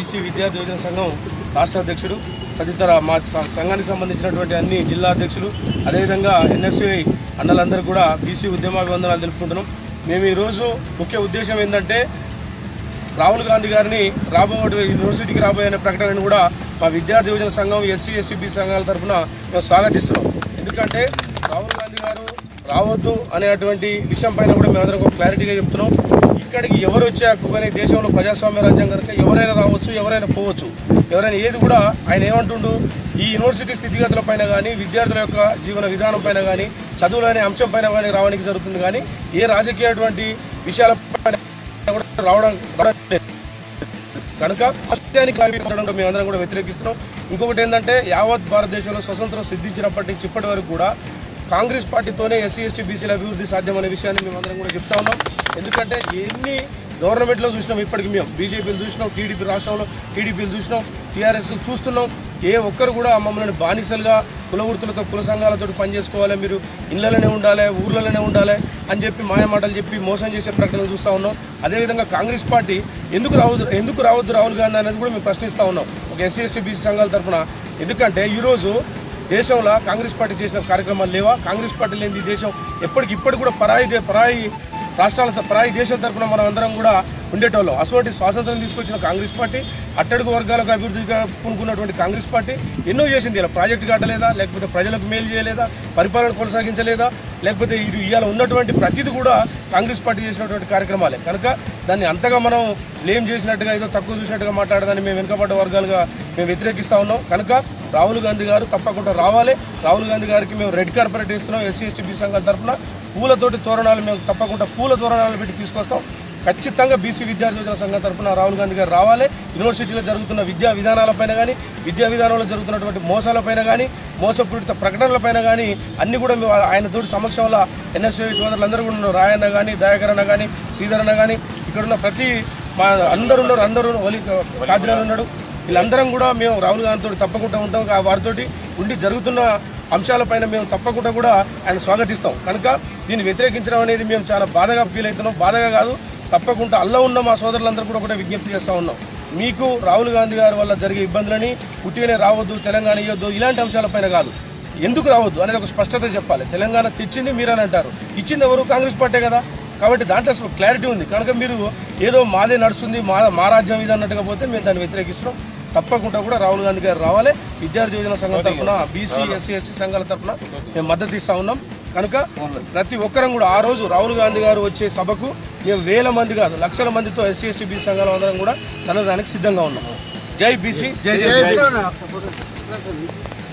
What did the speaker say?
BC విద్యార్థి యోజన సంఘం రాష్ట్ర అధ్యక్షుడు తదితర మా స- సంఘానికి సంబంధించినటువంటి అన్ని జిల్లా అధ్యక్షులు అదేవిధంగా ఎన్ఎస్యుఐ అన్నలందరూ కూడా బీసీ ఉద్యమాభివందనాలు తెలుపుకుంటున్నాం మేము ఈరోజు ముఖ్య ఉద్దేశం ఏంటంటే రాహుల్ గాంధీ గారిని రాబోయే యూనివర్సిటీకి రాబోయే అనే ప్రకటనను కూడా మా విద్యార్థి యువజన సంఘం ఎస్సీ ఎస్టీ బీ సంఘాల తరఫున మేము స్వాగతిస్తున్నాం ఎందుకంటే రాహుల్ గాంధీ గారు రావద్దు అనేటువంటి విషయం పైన కూడా మేమందరం ఒక క్లారిటీగా చెప్తున్నాం ఇక్కడికి ఎవరు వచ్చే హక్కు కానీ దేశంలో ప్రజాస్వామ్య రాజ్యం కనుక ఎవరైనా రావచ్చు ఎవరైనా పోవచ్చు ఎవరైనా ఏది కూడా ఆయన ఏమంటుండు ఈ యూనివర్సిటీ స్థితిగతుల పైన కానీ విద్యార్థుల యొక్క జీవన విధానం పైన కానీ చదువులు అనే అంశం పైన కానీ రావడానికి జరుగుతుంది కానీ ఏ రాజకీయటువంటి విషయాల పైన కూడా రావడం రావడం లేదు. కనుక రాష్ట్రానికి రావడం మేమందరం కూడా వ్యతిరేకిస్తున్నాం ఇంకొకటి ఏంటంటే యావత్ భారతదేశంలో స్వతంత్రం సిద్ధించినప్పటి నుంచి ఇప్పటి వరకు కూడా కాంగ్రెస్ పార్టీతోనే ఎస్సీ ఎస్టీ బీసీల అభివృద్ధి సాధ్యమనే విషయాన్ని మేమందరం కూడా చెప్తా ఉన్నాం ఎందుకంటే ఎన్ని గవర్నమెంట్లో చూసినాం ఇప్పటికి మేము బీజేపీలు చూసినాం టీడీపీ రాష్ట్రంలో టీడీపీలు చూసినాం టీఆర్ఎస్ చూస్తున్నాం ఏ ఒక్కరు కూడా మమ్మల్ని బానిసలుగా కుల వృత్తులతో కుల సంఘాలతో పనిచేసుకోవాలి మీరు ఇళ్లలోనే ఉండాలి ఊర్లలోనే ఉండాలి అని చెప్పి మాయ మాటలు చెప్పి మోసం చేసే ప్రకటనలు చూస్తూ ఉన్నాం అదేవిధంగా కాంగ్రెస్ పార్టీ ఎందుకు రావద్దు ఎందుకు రావద్దు రాహుల్ గాంధీ అనేది కూడా మేము ప్రశ్నిస్తూ ఉన్నాం ఒక ఎస్సీ ఎస్టీ బీసీ సంఘాల తరఫున ఎందుకంటే ఈరోజు దేశంలో కాంగ్రెస్ పార్టీ చేసిన కార్యక్రమాలు లేవా కాంగ్రెస్ పార్టీ లేని ఈ దేశం ఎప్పటికి ఇప్పటికి కూడా పరాయి దే- పరాయి రాష్ట్రాల త- పరాయి దేశం తరఫున మనం అందరం కూడా ఉండేటోళ్ళం అటువంటి స్వాతంత్రం తీసుకొచ్చిన కాంగ్రెస్ పార్టీ అట్టడుగు వర్గాలకు అభివృద్ధిగా పూనుకున్నటువంటి కాంగ్రెస్ పార్టీ ఎన్నో చేసింది ఇలా ప్రాజెక్టు కట్టలేదా లేకపోతే ప్రజలకు మేలు చేయలేదా పరిపాలన కొనసాగించలేదా లేకపోతే ఇది ఇవాళ ఉన్నటువంటి ప్రతిది కూడా కాంగ్రెస్ పార్టీ చేసినటువంటి కార్యక్రమాలే కనుక దాన్ని అంతగా మనం బ్లేమ్ చేసినట్టుగా ఏదో తక్కువ చూసినట్టుగా మాట్లాడదాన్ని మేము వెనుకబడ్డ వర్గాలుగా మేము వ్యతిరేకిస్తా ఉన్నాం కనుక రాహుల్ గాంధీ గారు తప్పకుండా రావాలి రాహుల్ గాంధీ గారికి మేము రెడ్ కార్పొరేట్ ఇస్తున్నాం ఎస్సీ ఎస్టీ బీ సంఘాల తరఫున పూలతోటి తోరణాలు మేము తప్పకుండా పూల తోరణాలు పెట్టి తీసుకొస్తాం ఖచ్చితంగా బీసీ విద్యార్థి యోజన సంఘం తరఫున రాహుల్ గాంధీ గారు రావాలి యూనివర్సిటీలో జరుగుతున్న విద్యా విధానాలపైన కానీ విద్యా విధానంలో జరుగుతున్నటువంటి మోసాలపైన కానీ మోసపూరిత ప్రకటనలపైన కానీ అన్ని కూడా మేము ఆయన తోటి సమక్షంలో ఎన్ఎస్ఏ సోదరులందరూ కూడా ఉన్నారు రాయన్న కానీ దయాకర్ అన్న కానీ శ్రీధర్ అన్న కానీ ఇక్కడ ఉన్న ప్రతి మా అందరూ ఉన్నారు అందరూ ఒలి కాదిరాలు ఉన్నాడు వీళ్ళందరం కూడా మేము రాహుల్ గాంధీతో తప్పకుండా ఉంటాం ఆ వారితోటి ఉండి జరుగుతున్న అంశాలపైన మేము తప్పకుండా కూడా ఆయన స్వాగతిస్తాం కనుక దీన్ని వ్యతిరేకించడం అనేది మేము చాలా బాధగా ఫీల్ అవుతున్నాం బాధగా కాదు తప్పకుండా అల్ల ఉన్న మా సోదరులందరూ కూడా ఒకటే విజ్ఞప్తి చేస్తూ ఉన్నాం మీకు రాహుల్ గాంధీ గారి వల్ల జరిగే ఇబ్బందులని ఉట్టిగానే రావద్దు తెలంగాణ ఇవ్వద్దు ఇలాంటి అంశాలపైన కాదు ఎందుకు రావద్దు అనేది ఒక స్పష్టత చెప్పాలి తెలంగాణ తెచ్చింది మీరని అంటారు ఇచ్చింది ఎవరు కాంగ్రెస్ పార్టీ కదా కాబట్టి దాంట్లో అసలు క్లారిటీ ఉంది కనుక మీరు ఏదో మాదే నడుస్తుంది మా మా రాజ్యం ఇది అన్నట్టుగా పోతే మేము దాన్ని వ్యతిరేకిస్తున్నాం తప్పకుండా కూడా రాహుల్ గాంధీ గారు రావాలి విద్యార్థి యోజన సంఘం తరఫున బీసీ ఎస్సీ ఎస్టీ సంఘాల తరఫున మేము మద్దతు ఇస్తా ఉన్నాం కనుక ప్రతి ఒక్కరం కూడా ఆ రోజు రాహుల్ గాంధీ గారు వచ్చే సభకు మేము వేల మంది కాదు లక్షల మందితో ఎస్సీ ఎస్టీ బీసీ సంఘాల అందరం కూడా తనడానికి సిద్ధంగా ఉన్నాం జై బీసీ జై జై బీసీ